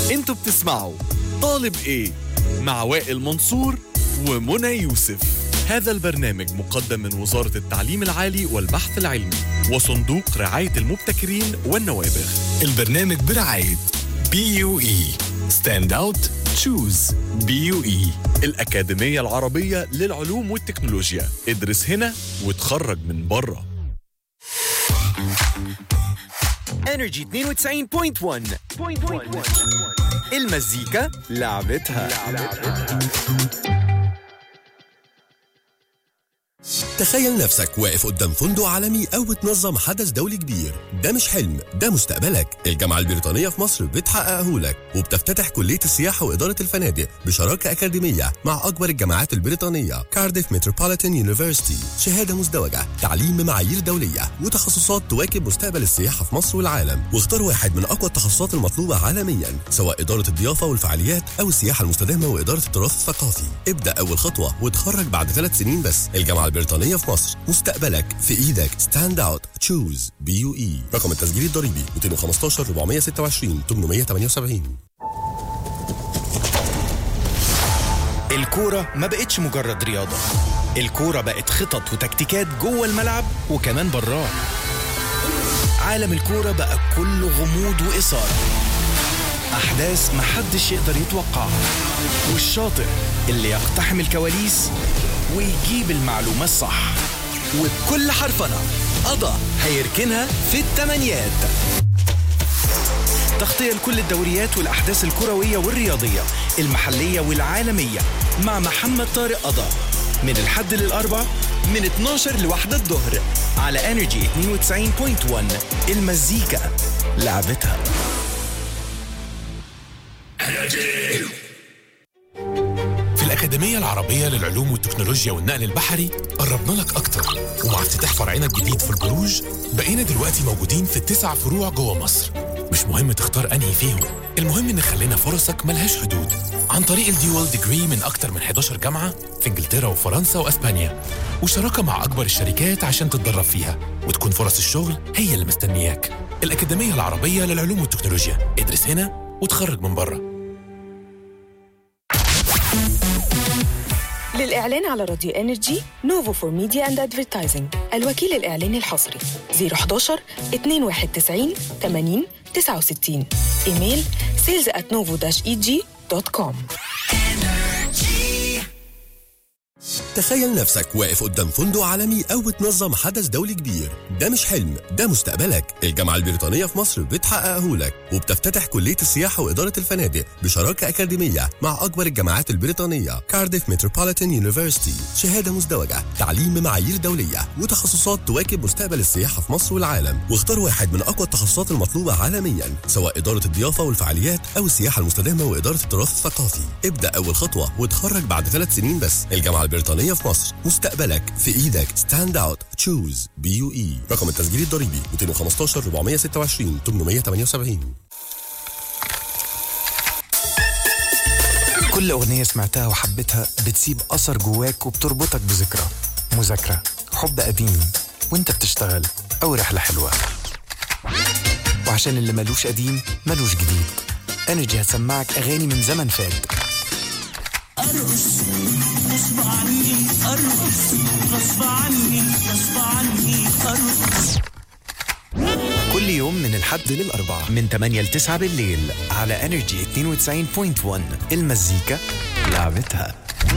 انتوا بتسمعوا طالب ايه مع وائل منصور ومنى يوسف هذا البرنامج مقدم من وزارة التعليم العالي والبحث العلمي وصندوق رعاية المبتكرين والنوابغ البرنامج برعاية بي يو اي ستاند اوت تشوز بي يو اي الأكاديمية العربية للعلوم والتكنولوجيا ادرس هنا وتخرج من بره انرجي 92.1 المزيكا لعبتها تخيل نفسك واقف قدام فندق عالمي أو بتنظم حدث دولي كبير ده مش حلم ده مستقبلك الجامعة البريطانية في مصر بتحققه لك وبتفتتح كلية السياحة وإدارة الفنادق بشراكة أكاديمية مع أكبر الجامعات البريطانية كارديف متروبوليتان يونيفرسيتي شهادة مزدوجة تعليم بمعايير دولية وتخصصات تواكب مستقبل السياحة في مصر والعالم واختار واحد من أقوى التخصصات المطلوبة عالميا سواء إدارة الضيافة والفعاليات أو السياحة المستدامة وإدارة التراث الثقافي ابدأ أول خطوة وتخرج بعد ثلاث سنين بس الجامعة البريطانية في مصر مستقبلك في إيدك ستاند أوت تشوز بي يو إي رقم التسجيل الضريبي 215 426 878 الكورة ما بقتش مجرد رياضة الكورة بقت خطط وتكتيكات جوه الملعب وكمان براه عالم الكورة بقى كله غموض وإثارة أحداث محدش يقدر يتوقعها والشاطر اللي يقتحم الكواليس ويجيب المعلومة الصح وبكل حرفنة قضى هيركنها في التمانيات تغطية لكل الدوريات والأحداث الكروية والرياضية المحلية والعالمية مع محمد طارق قضا من الحد للأربع من 12 لواحدة الظهر على انرجي 92.1 المزيكا لعبتها في الأكاديمية العربية للعلوم والتكنولوجيا والنقل البحري قربنا لك أكتر ومع افتتاح فرعنا الجديد في البروج بقينا دلوقتي موجودين في التسع فروع جوه مصر مش مهم تختار أنهي فيهم المهم إن خلينا فرصك ملهاش حدود عن طريق الديوال ديجري من أكتر من 11 جامعة في إنجلترا وفرنسا وأسبانيا وشراكة مع أكبر الشركات عشان تتدرب فيها وتكون فرص الشغل هي اللي مستنياك الأكاديمية العربية للعلوم والتكنولوجيا ادرس هنا وتخرج من بره للإعلان على راديو انرجي نوفو فور ميديا اند ادفرتايزنج الوكيل الإعلاني الحصري 011 291 80 69 ايميل sales at novo eg.com تخيل نفسك واقف قدام فندق عالمي أو بتنظم حدث دولي كبير ده مش حلم ده مستقبلك الجامعة البريطانية في مصر بتحققه لك وبتفتتح كلية السياحة وإدارة الفنادق بشراكة أكاديمية مع أكبر الجامعات البريطانية كارديف متروبوليتان يونيفرسيتي شهادة مزدوجة تعليم بمعايير دولية وتخصصات تواكب مستقبل السياحة في مصر والعالم واختار واحد من أقوى التخصصات المطلوبة عالميا سواء إدارة الضيافة والفعاليات أو السياحة المستدامة وإدارة التراث الثقافي ابدأ أول خطوة وتخرج بعد ثلاث سنين بس الجامعة البريطانية في مصر مستقبلك في إيدك ستاند أوت تشوز بي يو إي رقم التسجيل الضريبي 215 426 878 كل أغنية سمعتها وحبيتها بتسيب أثر جواك وبتربطك بذكرى مذاكرة حب قديم وانت بتشتغل أو رحلة حلوة وعشان اللي ملوش قديم ملوش جديد انرجي هتسمعك أغاني من زمن فات كل يوم من الحد للأربعاء من 8 ل 9 بالليل على انرجي 92.1 المزيكا لعبتها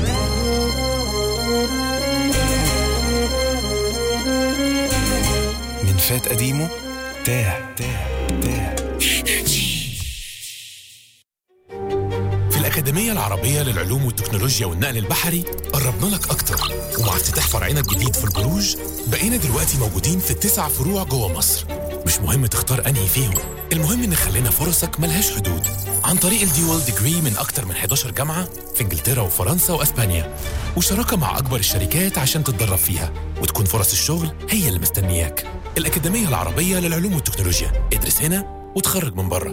من فات قديمه تاه تاه تاه في الأكاديمية العربية للعلوم والتكنولوجيا والنقل البحري قربنا لك أكتر ومع افتتاح فرعنا الجديد في البروج بقينا دلوقتي موجودين في التسع فروع جوه مصر مش مهم تختار أنهي فيهم المهم إن خلينا فرصك ملهاش حدود عن طريق الديوال ديجري من أكتر من 11 جامعة في إنجلترا وفرنسا وأسبانيا وشراكة مع أكبر الشركات عشان تتدرب فيها وتكون فرص الشغل هي اللي مستنياك الأكاديمية العربية للعلوم والتكنولوجيا ادرس هنا وتخرج من بره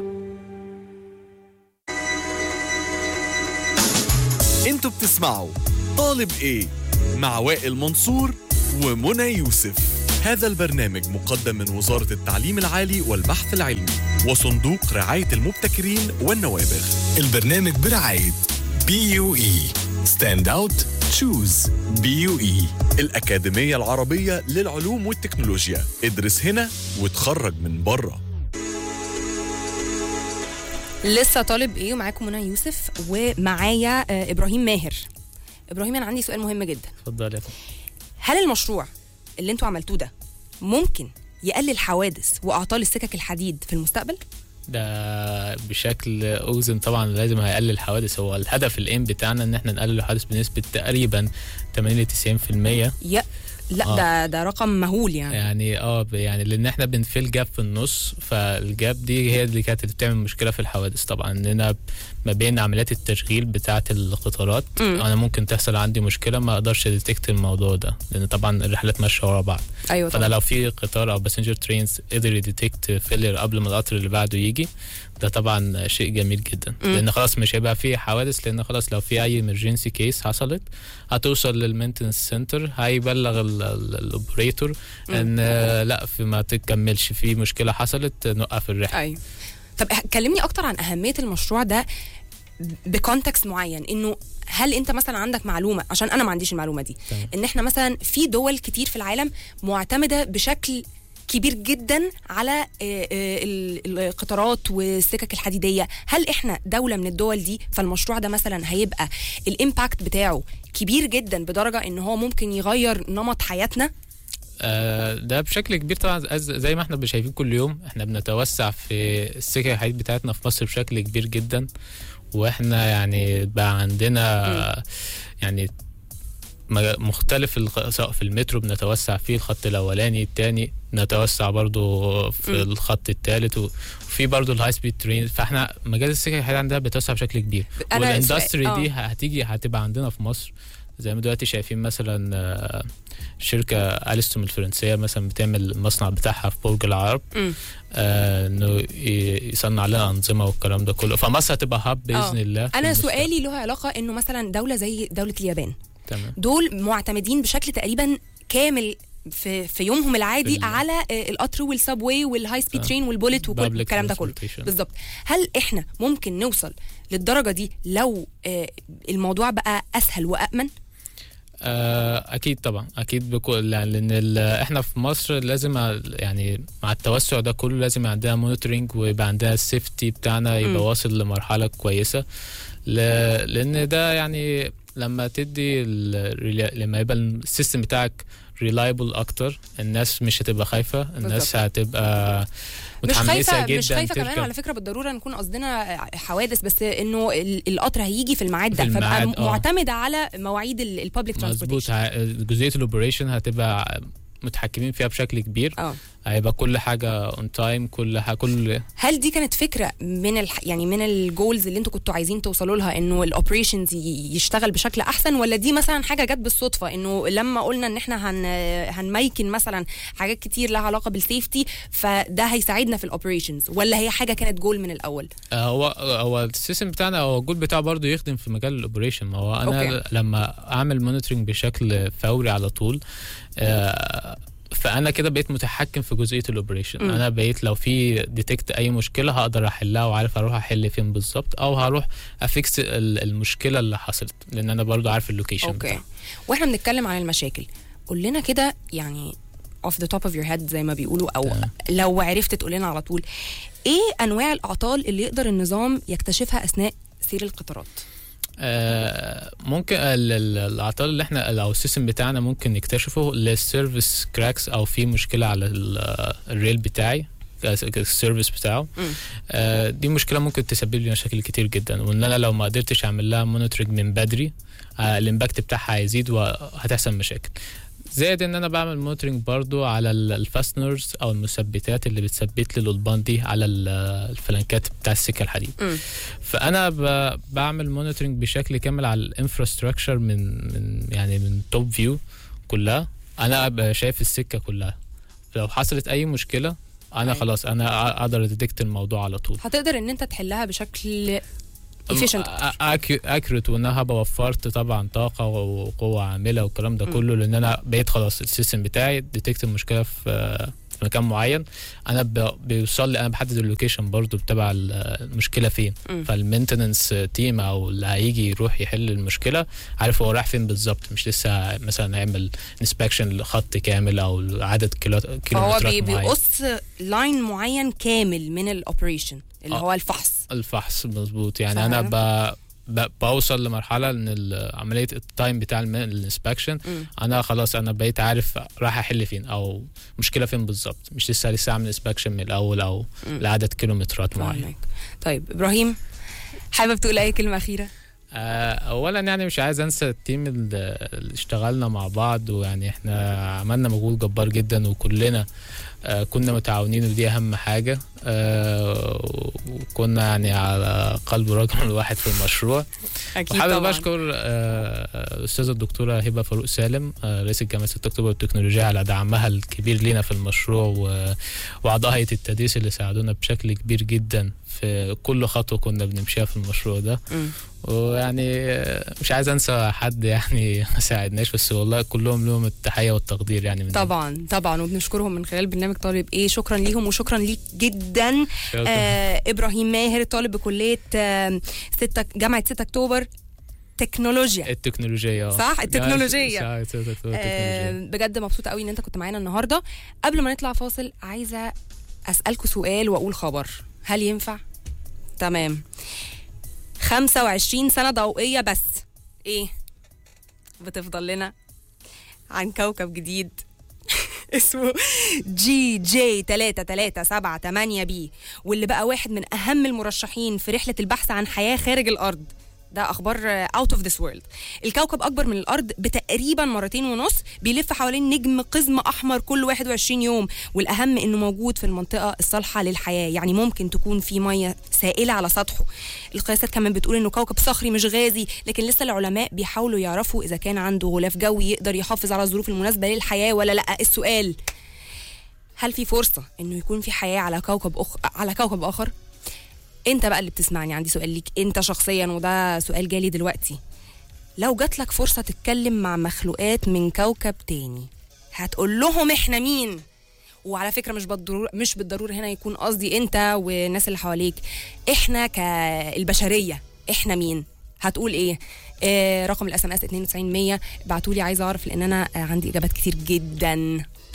انتوا بتسمعوا طالب ايه مع وائل منصور ومنى يوسف هذا البرنامج مقدم من وزارة التعليم العالي والبحث العلمي وصندوق رعاية المبتكرين والنوابغ البرنامج برعاية بي يو اي ستاند اوت تشوز بي يو اي الأكاديمية العربية للعلوم والتكنولوجيا ادرس هنا وتخرج من بره لسه طالب ايه ومعاكم منى يوسف ومعايا آه، ابراهيم ماهر ابراهيم انا عندي سؤال مهم جدا اتفضل يا فندم هل المشروع اللي انتوا عملتوه ده ممكن يقلل حوادث واعطال السكك الحديد في المستقبل ده بشكل اوزن طبعا لازم هيقلل الحوادث هو الهدف الايم بتاعنا ان احنا نقلل الحوادث بنسبه تقريبا 80 ل 90% يا لا آه. ده ده رقم مهول يعني يعني اه ب- يعني لان احنا بنفيل جاب في النص فالجاب دي هي اللي كانت بتعمل مشكله في الحوادث طبعا اننا ما بين عمليات التشغيل بتاعه القطارات مم. انا ممكن تحصل عندي مشكله ما اقدرش اديتكت الموضوع ده لان طبعا الرحلات ماشيه ورا بعض ايوه فانا طبعا لو في قطار او باسنجر ترينز قدر يديتكت فيلير قبل ما القطر اللي بعده يجي ده طبعا شيء جميل جدا مم. لان خلاص مش هيبقى فيه حوادث لان خلاص لو في اي emergency كيس حصلت هتوصل للمينتنس سنتر هيبلغ الاوبريتور ان آه، لا في ما تكملش في مشكله حصلت نوقف الرحله ايوه طب اه- كلمني اكتر عن اهميه المشروع ده بكونتكست معين انه هل انت مثلا عندك معلومه عشان انا ما عنديش المعلومه دي تمام. ان احنا مثلا في دول كتير في العالم معتمده بشكل كبير جدا على آه، آه، ال- القطارات والسكك الحديديه هل احنا دوله من الدول دي فالمشروع ده مثلا هيبقى الامباكت بتاعه كبير جدا بدرجه ان هو ممكن يغير نمط حياتنا آه، ده بشكل كبير طبعا أز- زي ما احنا شايفين كل يوم احنا بنتوسع في السكك الحديد بتاعتنا في مصر بشكل كبير جدا واحنا يعني بقى عندنا يعني م- مختلف الخ- سواء في المترو بنتوسع فيه الخط الاولاني الثاني نتوسع برضو في مم. الخط الثالث وفي برضو الهاي سبيد ترين فاحنا مجال السكك الحديد عندنا بيتوسع بشكل كبير أنا والاندستري سؤال- دي آه. هتيجي هتبقى عندنا في مصر زي ما دلوقتي شايفين مثلا آه، شركه الستوم الفرنسيه مثلا بتعمل المصنع بتاعها في برج العرب مم. آه، انه ي- يصنع لنا انظمه والكلام ده كله فمصر هتبقى هاب باذن آه. الله في انا المستقبل. سؤالي له علاقه انه مثلا دوله زي دوله اليابان تمام دول معتمدين بشكل تقريبا كامل في في يومهم العادي بال- على آه، القطر والسبواي والهاي سبيد آه. ترين والبوليت وكل Public الكلام ده كله transportation. بالظبط هل احنا ممكن نوصل للدرجه دي لو آه، الموضوع بقى اسهل وامن آه، اكيد طبعا اكيد بكل يعني لان ال- احنا في مصر لازم ع- يعني مع التوسع ده كله لازم يبقى عندنا مونيتورنج ويبقى عندنا السيفتي بتاعنا يبقى مم. واصل لمرحله كويسه ل- لان ده يعني لما تدي ال- لما يبقى السيستم بتاعك ريلايبل اكتر الناس مش هتبقى خايفه الناس بالظبط. هتبقى مش متحمسه خايفه جدا مش خايفه كمان تركب. على فكره بالضروره نكون قصدنا حوادث بس انه ال- القطر هيجي في الميعاد ده في فبقى الميعاد، آه. معتمده على مواعيد البابليك مظبوط ترانسبورتيشن ه- جزئيه الاوبريشن هتبقى متحكمين فيها بشكل كبير اه هيبقى كل حاجه اون تايم كل حاجة كل هل دي كانت فكره من الح... يعني من الجولز اللي انتوا كنتوا عايزين توصلوا لها انه الاوبريشنز يشتغل بشكل احسن ولا دي مثلا حاجه جت بالصدفه انه لما قلنا ان احنا هن... هنميكن مثلا حاجات كتير لها علاقه بالسيفتي فده هيساعدنا في الاوبريشنز ولا هي حاجه كانت جول من الاول آه، هو هو السيستم بتاعنا هو الجول بتاعه برضه يخدم في مجال الاوبريشن ما هو انا أوكي. أوكي. لما اعمل مونيتورنج بشكل فوري على طول آه، فانا كده بقيت متحكم في جزئيه الاوبريشن مم. انا بقيت لو في ديتكت اي مشكله هقدر احلها وعارف اروح احل فين بالظبط او هروح افيكس ال- المشكله اللي حصلت لان انا برضو عارف اللوكيشن اوكي بتاعها. واحنا بنتكلم عن المشاكل قول لنا كده يعني off the top of your head زي ما بيقولوا او تمام. لو عرفت تقول لنا على طول ايه انواع الاعطال اللي يقدر النظام يكتشفها اثناء سير القطارات آه، ممكن ال- ال- الاعطال اللي احنا او السيستم بتاعنا ممكن نكتشفه للسيرفيس كراكس او في مشكله على ال- الريل بتاعي السيرفيس بتاعه مم. آه، دي مشكله ممكن تسبب لي مشاكل كتير جدا وان انا لو ما قدرتش اعمل لها مونيتورنج من بدري آه، الامباكت بتاعها هيزيد وهتحصل مشاكل زائد ان انا بعمل مونيتورنج برضو على الفاستنرز او المثبتات اللي بتثبت لي القضبان دي على ال- الفلانكات بتاع السكه الحديد مم. فانا ب... بعمل مونيتورنج بشكل كامل على الانفراستراكشر من من يعني من توب فيو كلها انا ابقى شايف السكه كلها لو حصلت اي مشكله انا أيوة. خلاص انا أ- اقدر اديكت الموضوع على طول هتقدر ان انت تحلها بشكل efficient اكيوريت وانها هبقى وفرت طبعا طاقه وقوه عامله والكلام ده كله لان انا بقيت خلاص السيستم بتاعي ديتكت المشكله في في مكان معين انا ب- بيوصل لي انا بحدد اللوكيشن برضو بتبع ال- المشكله فين مم. فالمينتننس تيم او اللي هيجي يروح يحل المشكله عارف هو رايح فين بالظبط مش لسه مثلا هيعمل انسبكشن لخط كامل او عدد كيلو فهو كيلومترات بي- معين بيقص لاين معين كامل من الاوبريشن اللي آه. هو الفحص الفحص مظبوط يعني صح انا كده؟ ب... ب... بوصل لمرحله ان ال- عمليه التايم بتاع الانسبكشن مم. انا خلاص انا بقيت عارف رايح احل فين او مشكله فين بالظبط مش لسه لسه اعمل انسبكشن من الاول او مم. لعدد كيلومترات معين فاهمك. طيب ابراهيم حابب تقول اي كلمه اخيره آه، اولا يعني مش عايز انسى التيم اللي اللي اشتغلنا مع بعض ويعني احنا عملنا مجهود جبار جدا وكلنا آه، كنا متعاونين ودي اهم حاجه آه، وكنا يعني على قلب رجل واحد في المشروع اكيد وحابب طبعا اشكر آه، الاستاذه الدكتوره هبه فاروق سالم آه، رئيس جامعه 6 اكتوبر للتكنولوجيا على دعمها الكبير لينا في المشروع و- واعضاء هيئه التدريس اللي ساعدونا بشكل كبير جدا في كل خطوه كنا بنمشيها في المشروع ده مم. ويعني آه، مش عايز انسى حد يعني ما ساعدناش بس والله كلهم لهم التحيه والتقدير يعني من طبعا طبعا وبنشكرهم من خلال برنامج طالب ايه شكرا ليهم وشكرا ليك جدا شكراً. آه ابراهيم ماهر طالب بكليه آه ستة جامعه 6 اكتوبر تكنولوجيا التكنولوجيا آه. صح؟ التكنولوجية. جامعة 6 أكتوبر آه التكنولوجيا بجد مبسوطه قوي ان انت كنت معانا النهارده قبل ما نطلع فاصل عايزه اسالكوا سؤال واقول خبر هل ينفع تمام 25 سنه ضوئيه بس ايه بتفضل لنا عن كوكب جديد اسمه جي جي 3378 بي واللي بقى واحد من اهم المرشحين في رحله البحث عن حياه خارج الارض ده اخبار اوت اوف ذس وورلد الكوكب اكبر من الارض بتقريبا مرتين ونص بيلف حوالين نجم قزم احمر كل 21 يوم والاهم انه موجود في المنطقه الصالحه للحياه يعني ممكن تكون في ميه سائله على سطحه القياسات كمان بتقول انه كوكب صخري مش غازي لكن لسه العلماء بيحاولوا يعرفوا اذا كان عنده غلاف جوي يقدر يحافظ على الظروف المناسبه للحياه ولا لا السؤال هل في فرصه انه يكون في حياه على كوكب أخ... على كوكب اخر انت بقى اللي بتسمعني عندي سؤال ليك انت شخصيا وده سؤال جالي دلوقتي لو جات لك فرصه تتكلم مع مخلوقات من كوكب تاني هتقول لهم احنا مين وعلى فكره مش بالضروره مش بالضروره هنا يكون قصدي انت والناس اللي حواليك احنا كالبشريه احنا مين هتقول ايه آه رقم الاس ام اس 9200 ابعتوا لي عايزه اعرف لان انا آه عندي اجابات كتير جدا